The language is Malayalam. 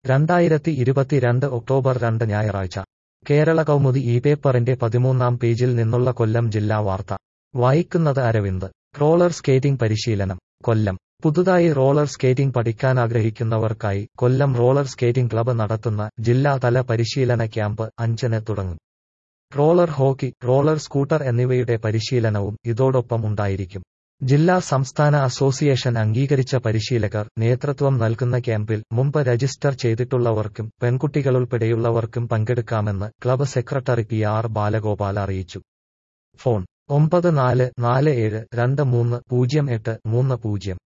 രണ്ടായിരത്തി ഇരുപത്തിരണ്ട് ഒക്ടോബർ രണ്ട് ഞായറാഴ്ച കേരള കൗമുദി ഈ പേപ്പറിന്റെ പതിമൂന്നാം പേജിൽ നിന്നുള്ള കൊല്ലം ജില്ലാ വാർത്ത വായിക്കുന്നത് അരവിന്ദ് റോളർ സ്കേറ്റിംഗ് പരിശീലനം കൊല്ലം പുതുതായി റോളർ സ്കേറ്റിംഗ് പഠിക്കാനാഗ്രഹിക്കുന്നവർക്കായി കൊല്ലം റോളർ സ്കേറ്റിംഗ് ക്ലബ്ബ് നടത്തുന്ന ജില്ലാതല പരിശീലന ക്യാമ്പ് അഞ്ചിന് തുടങ്ങും റോളർ ഹോക്കി റോളർ സ്കൂട്ടർ എന്നിവയുടെ പരിശീലനവും ഇതോടൊപ്പം ഉണ്ടായിരിക്കും ജില്ലാ സംസ്ഥാന അസോസിയേഷൻ അംഗീകരിച്ച പരിശീലകർ നേതൃത്വം നൽകുന്ന ക്യാമ്പിൽ മുമ്പ് രജിസ്റ്റർ ചെയ്തിട്ടുള്ളവർക്കും പെൺകുട്ടികളുൾപ്പെടെയുള്ളവർക്കും പങ്കെടുക്കാമെന്ന് club secretary P R Balagopal അറിയിച്ചു ഫോൺ ഒമ്പത് നാല് നാല് ഏഴ് രണ്ട് മൂന്ന് പൂജ്യം എട്ട് മൂന്ന് പൂജ്യം